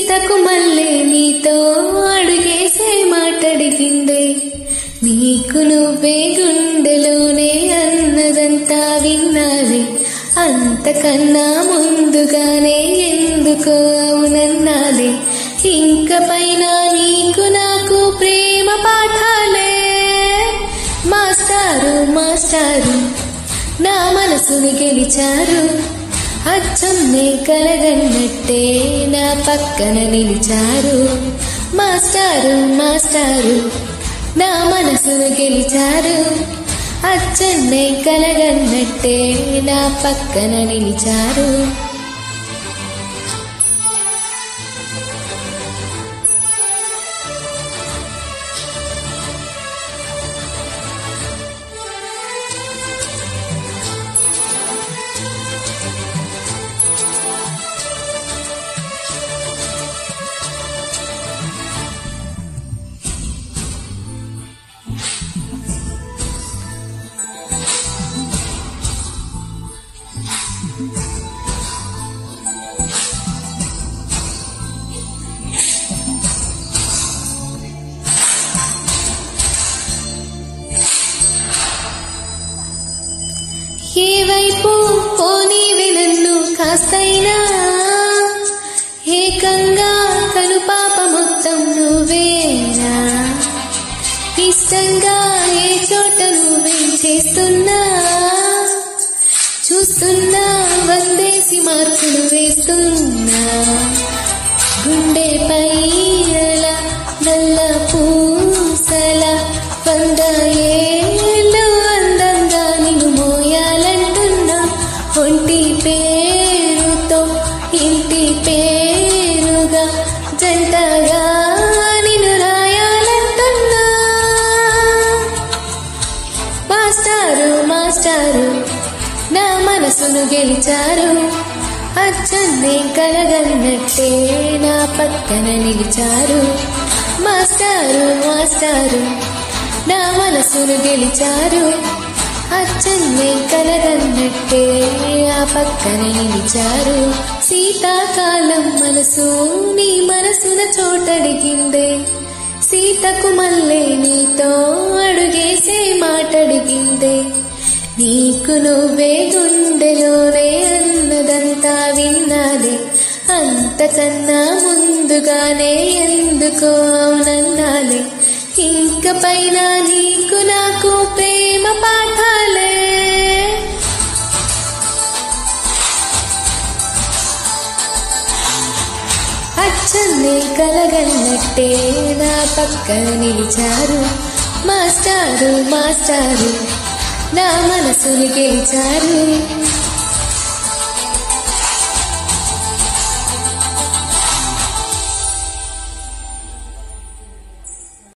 సీతకు మళ్ళీ నీతో అడుగేసే మాటడిగిందే నీకు నువ్వే గుండెలోనే అన్నదంతా విన్నాలే అంతకన్నా ముందుగానే ఎందుకో అవునన్నాలే ఇంక పైన నీకు నాకు ప్రేమ పాఠాలే మాస్టారు మాస్టారు నా మనసుని గెలిచారు అచ్చమ్మే కలగన్నట్టే నా పక్కన నిలిచారు మాస్టారు మాస్టారు నా మనసును గెలిచారు అచ్చన్నే కలగన్నట్టే నా పక్కన నిలిచారు ఏ వైపు పోనీవి నన్ను కాస్తైనా ఏకంగా కనుపాప మొత్తం నువ్వేనా ఇష్టంగా ఏ చోట నువ్వేం చేస్తున్నా చూస్తున్నా వందేసి మార్కులు వేస్తున్నా గుండెపై అలా నల్ల పూసల వంద ఏళ్ళు అందంగా నిన్ను మోయాలంటున్నా ఒంటి పేరుతో ఇంటి పేరుగా జంటగా నిన్ను రాయాలంటున్నా మాస్టారు మాస్టారు నా మనసును గెలిచారు అచ్చన్నే కలగన్నట్టే నా పక్కన నిలిచారు మాస్టారు మాస్టారు నా మనసును గెలిచారు అచ్చన్నే కలగన్నట్టే ఆ పక్కన నిలిచారు శీతాకాలం మనసు నీ మనసున చోటడిగిందే సీతకు మళ్ళీ నీతో అడుగేసే మాటడిగిందే నీకు నువ్వే గుండెలోనే అన్నదంతా విన్నాదే అంతకన్నా ముందుగానే ఎందుకో అవునన్నాలే ఇంక పైన నీకు నాకు ప్రేమ పాఠాలే అచ్చన్నే కలగన్నట్టే నా పక్కన నిలిచారు మాస్టారు మాస్టారు నా మనసుని గెలిచారు